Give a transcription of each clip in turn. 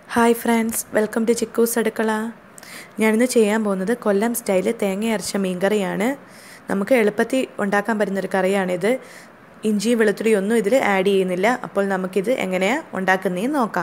hi friends welcome to Chikku's അടുക്കള ഞാനിന്ന് ചെയ്യാൻ പോകുന്നത് കൊല്ലം സ്റ്റൈല് തേങ്ങ അരച്ച മീൻകറിയാണ് നമുക്ക് എളുപ്പത്തിൽ ഉണ്ടാക്കാൻ പറ്റുന്നൊരു കറിയാണിത് ഇഞ്ചിയും വെളുത്തുള്ളിയും ഒന്നും ഇതിൽ ആഡ് ചെയ്യുന്നില്ല അപ്പോൾ നമുക്കിത് എങ്ങനെയാണ് ഉണ്ടാക്കുന്നതെന്ന് നോക്കാം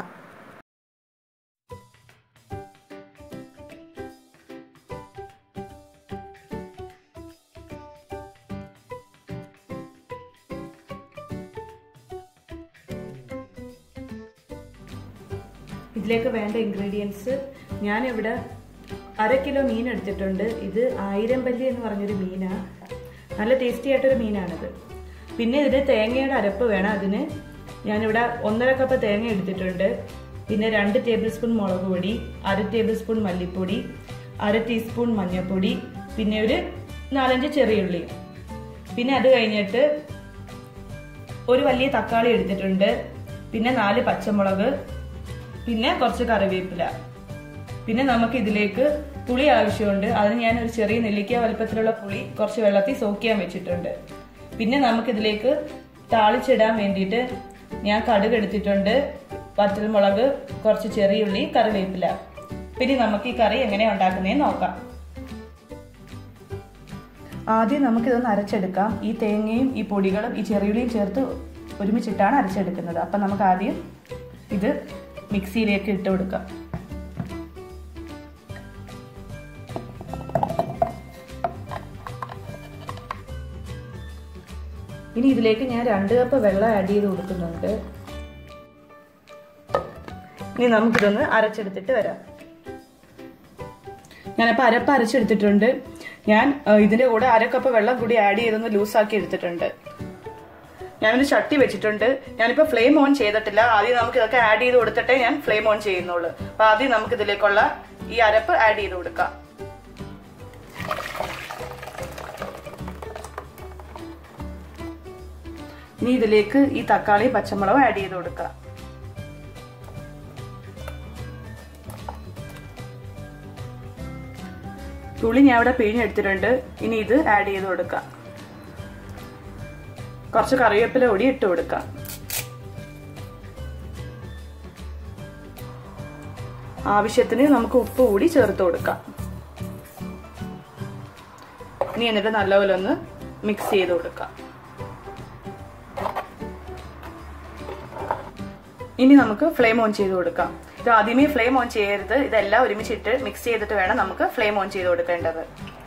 ഇതിലേക്ക് വേണ്ട ഇൻഗ്രീഡിയൻസ് ഞാനിവിടെ അര കിലോ മീൻ എടുത്തിട്ടുണ്ട് ഇത് ആയിരം പല്ലി എന്ന് പറഞ്ഞൊരു മീനാണ് നല്ല ടേസ്റ്റി ആയിട്ടൊരു മീനാണിത് പിന്നെ ഇതിൽ തേങ്ങയുടെ അരപ്പ് വേണം അതിന് ഞാനിവിടെ ഒന്നര കപ്പ് തേങ്ങ എടുത്തിട്ടുണ്ട് പിന്നെ രണ്ട് ടേബിൾ സ്പൂൺ മുളക് പൊടി അര ടേബിൾ സ്പൂൺ മല്ലിപ്പൊടി അര ടീസ്പൂൺ മഞ്ഞൾപ്പൊടി പിന്നെ ഒരു നാലഞ്ച് ചെറിയുള്ളി പിന്നെ അത് കഴിഞ്ഞിട്ട് ഒരു വലിയ തക്കാളി എടുത്തിട്ടുണ്ട് പിന്നെ നാല് പച്ചമുളക് പിന്നെ കുറച്ച് കറിവേപ്പില പിന്നെ നമുക്ക് ഇതിലേക്ക് പുളി ആവശ്യമുണ്ട് അതിന് ഞാൻ ഒരു ചെറിയ നെല്ലിക്ക വലുപ്പത്തിലുള്ള പുളി കുറച്ച് വെള്ളത്തിൽ സോക്ക് ചെയ്യാൻ വെച്ചിട്ടുണ്ട് പിന്നെ നമുക്കിതിലേക്ക് താളിച്ചിടാൻ വേണ്ടിയിട്ട് ഞാൻ കടുക് എടുത്തിട്ടുണ്ട് വറ്റൽമുളക് കുറച്ച് ചെറിയുള്ളി കറിവേപ്പില പിന്നെ നമുക്ക് ഈ കറി എങ്ങനെയാണ് ഉണ്ടാക്കുന്നതെന്ന് നോക്കാം ആദ്യം നമുക്കിതൊന്ന് അരച്ചെടുക്കാം ഈ തേങ്ങയും ഈ പൊടികളും ഈ ചെറിയുള്ളിയും ചേർത്ത് ഒരുമിച്ചിട്ടാണ് അരച്ചെടുക്കുന്നത് അപ്പം നമുക്ക് ആദ്യം ഇത് മിക്സിയിലേക്ക് ഇട്ട് കൊടുക്കാം ഇനി ഇതിലേക്ക് ഞാൻ രണ്ട് കപ്പ് വെള്ളം ആഡ് ചെയ്ത് കൊടുക്കുന്നുണ്ട് ഇനി നമുക്കിതൊന്ന് അരച്ചെടുത്തിട്ട് വരാം ഞാനിപ്പോൾ അരപ്പ് അരച്ചെടുത്തിട്ടുണ്ട് ഞാൻ ഇതിൻ്റെ കൂടെ അര കപ്പ് വെള്ളം കൂടി ആഡ് ചെയ്തൊന്ന് ലൂസാക്കി എടുത്തിട്ടുണ്ട് ഞാനൊരു ചട്ടി വെച്ചിട്ടുണ്ട് ഞാനിപ്പോൾ ഫ്ലെയിം ഓൺ ചെയ്തിട്ടില്ല ആദ്യം നമുക്ക് ഇതൊക്കെ ആഡ് ചെയ്ത് കൊടുത്തിട്ടേ ഞാൻ ഫ്ലെയിം ഓൺ ചെയ്യുന്നുള്ളൂ അപ്പൊ ആദ്യം നമുക്ക് ഇതിലേക്കുള്ള ഈ അരപ്പ് ആഡ് ചെയ്ത് കൊടുക്കാം ഇനി ഇതിലേക്ക് ഈ തക്കാളി പച്ചമുളകും ആഡ് ചെയ്ത് കൊടുക്കാം പുളി ഞാൻ ഇവിടെ പിഴിഞ്ഞെടുത്തിട്ടുണ്ട് ഇനി ഇത് ആഡ് ചെയ്ത് കൊടുക്കാം കുറച്ച് കറിവേപ്പില കൂടി ഇട്ട് കൊടുക്കാം ആവശ്യത്തിന് നമുക്ക് ഉപ്പ് കൂടി ചേർത്ത് കൊടുക്കാം ഇനി എന്നിട്ട് നല്ലപോലെ ഒന്ന് മിക്സ് ചെയ്ത് കൊടുക്കാം ഇനി നമുക്ക് ഫ്ലെയിം ഓൺ ചെയ്ത് കൊടുക്കാം ഇത് ആദ്യമേ ഫ്ലെയിം ഓൺ ചെയ്യരുത് ഇതെല്ലാം ഒരുമിച്ചിട്ട് മിക്സ് ചെയ്തിട്ട് വേണം നമുക്ക് ഫ്ലെയിം ഓൺ ചെയ്ത് കൊടുക്കേണ്ടത്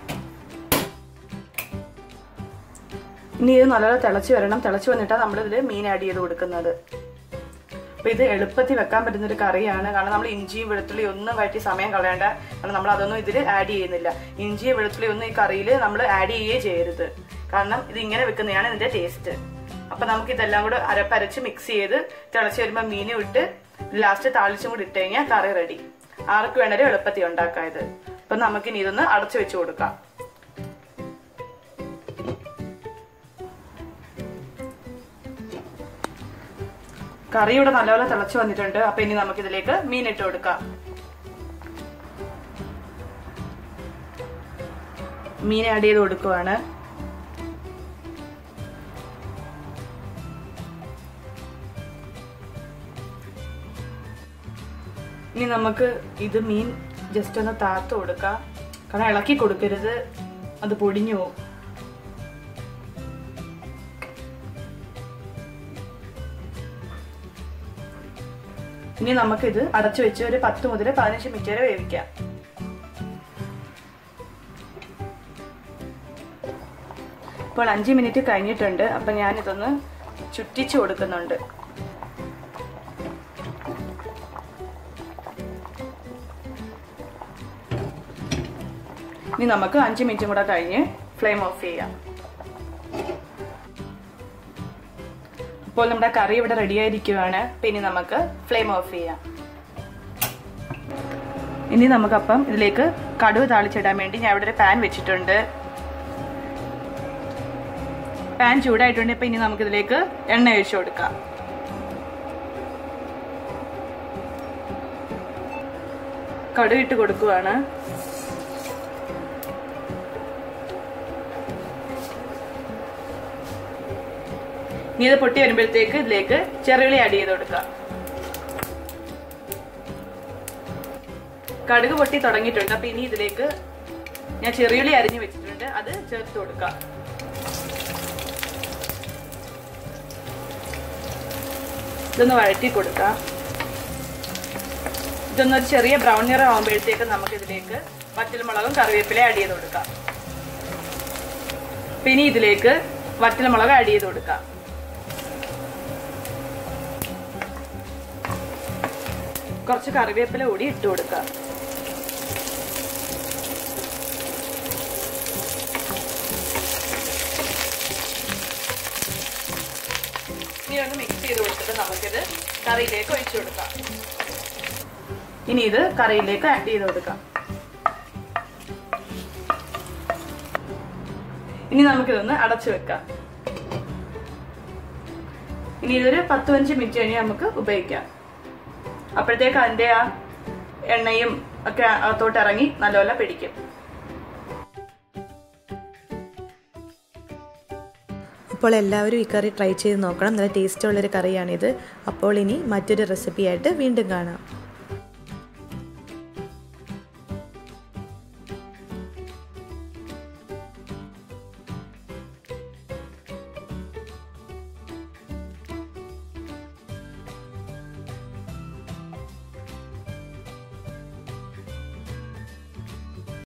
ഇനി ഇത് നല്ലോണം തിളച്ച് വരണം തിളച്ച് വന്നിട്ടാണ് നമ്മളിതിൽ മീൻ ആഡ് ചെയ്ത് കൊടുക്കുന്നത് അപ്പൊ ഇത് എളുപ്പത്തിൽ വെക്കാൻ പറ്റുന്ന ഒരു കറിയാണ് കാരണം നമ്മൾ ഇഞ്ചിയും വെളുത്തുള്ളിയും ഒന്നും വഴറ്റി സമയം കളയേണ്ട കാരണം നമ്മൾ അതൊന്നും ഇതിൽ ആഡ് ചെയ്യുന്നില്ല ഇഞ്ചിയും വെളുത്തുള്ളിയും ഒന്നും ഈ കറിയിൽ നമ്മൾ ആഡ് ചെയ്യുകയേ ചെയ്യരുത് കാരണം ഇത് ഇങ്ങനെ വെക്കുന്നതാണ് ഇതിന്റെ ടേസ്റ്റ് അപ്പൊ നമുക്ക് ഇതെല്ലാം കൂടെ അരപ്പരച്ച് മിക്സ് ചെയ്ത് തിളച്ച് വരുമ്പോൾ മീനും ഇട്ട് ലാസ്റ്റ് താളിച്ചും കൂടി ഇട്ട് കഴിഞ്ഞാൽ കറി റെഡി ആർക്ക് വേണേലും എളുപ്പത്തിൽ ഉണ്ടാക്കാം ഇത് അപ്പൊ നമുക്കിനി ഇതൊന്ന് അടച്ചു വെച്ച് കൊടുക്കാം കറി ഇവിടെ നല്ലപോലെ തിളച്ചു വന്നിട്ടുണ്ട് അപ്പൊ ഇനി നമുക്ക് ഇതിലേക്ക് മീൻ ഇട്ട് കൊടുക്കാം മീൻ ആഡ് ചെയ്ത് കൊടുക്കുവാണ് ഇനി നമുക്ക് ഇത് മീൻ ജസ്റ്റ് ഒന്ന് താത്ത് കൊടുക്കാം കാരണം ഇളക്കി കൊടുക്കരുത് അത് പൊടിഞ്ഞു പോകും ഇനി നമുക്കിത് അടച്ചു വെച്ച് ഒരു പത്ത് മുതൽ പതിനഞ്ച് മിനിറ്റ് വരെ വേവിക്കാം ഇപ്പോൾ അഞ്ച് മിനിറ്റ് കഴിഞ്ഞിട്ടുണ്ട് അപ്പം ഞാനിതൊന്ന് ചുറ്റിച്ചു കൊടുക്കുന്നുണ്ട് ഇനി നമുക്ക് അഞ്ച് മിനിറ്റും കൂടെ കഴിഞ്ഞ് ഫ്ലെയിം ഓഫ് ചെയ്യാം ഇപ്പോൾ നമ്മുടെ കറി ഇവിടെ റെഡി ആയിരിക്കുവാണ് പിന്നെ നമുക്ക് ഫ്ലെയിം ഓഫ് ചെയ്യാം ഇനി നമുക്കപ്പം ഇതിലേക്ക് കടുവ് താളിച്ചിടാൻ വേണ്ടി ഞാൻ ഇവിടെ ഒരു പാൻ വെച്ചിട്ടുണ്ട് പാൻ ചൂടായിട്ടുണ്ട് ഇപ്പൊ ഇനി നമുക്ക് ഇതിലേക്ക് എണ്ണ ഒഴിച്ചു കൊടുക്കാം കടുവ് ഇട്ട് കൊടുക്കുവാണ് ഇനി ഇത് പൊട്ടി വരുമ്പോഴത്തേക്ക് ഇതിലേക്ക് ചെറുകളി ആഡ് ചെയ്ത് കൊടുക്കാം കടുക് പൊട്ടി തുടങ്ങിയിട്ടുണ്ട് അപ്പൊ ഇനി ഇതിലേക്ക് ഞാൻ ചെറിയുള്ളി അരിഞ്ഞു വെച്ചിട്ടുണ്ട് അത് ചേർത്ത് കൊടുക്കാം ഇതൊന്ന് വഴറ്റി കൊടുക്കാം ഇതൊന്നൊരു ചെറിയ ബ്രൗൺ നിറം ആകുമ്പോഴത്തേക്ക് നമുക്ക് ഇതിലേക്ക് വറ്റൽമുളകും കറിവേപ്പില ആഡ് ചെയ്ത് കൊടുക്കാം പിന്നെ ഇതിലേക്ക് വറ്റൽമുളക് ആഡ് ചെയ്ത് കൊടുക്കാം കുറച്ച് കറിവേപ്പില കൂടി ഇട്ട് കൊടുക്കാം ഇനി ഒന്ന് മിക്സ് ചെയ്ത് കൊടുത്തിട്ട് നമുക്കിത് കറിയിലേക്ക് ഒഴിച്ചു കൊടുക്കാം ഇനി ഇത് കറിയിലേക്ക് ആഡ് ചെയ്ത് കൊടുക്കാം ഇനി നമുക്കിതൊന്ന് അടച്ചു വെക്കാം ഇനി ഇതൊരു പത്ത് പതിനഞ്ച് മിനിറ്റ് കഴിഞ്ഞ് നമുക്ക് ഉപയോഗിക്കാം അപ്പോഴത്തേക്ക് അതിൻ്റെ ആ എണ്ണയും ഒക്കെ അകത്തോട്ട് ഇറങ്ങി നല്ലപോലെ പിടിക്കും അപ്പോൾ എല്ലാവരും ഈ കറി ട്രൈ ചെയ്ത് നോക്കണം നല്ല ടേസ്റ്റുള്ളൊരു കറിയാണിത് അപ്പോൾ ഇനി മറ്റൊരു റെസിപ്പിയായിട്ട് വീണ്ടും കാണാം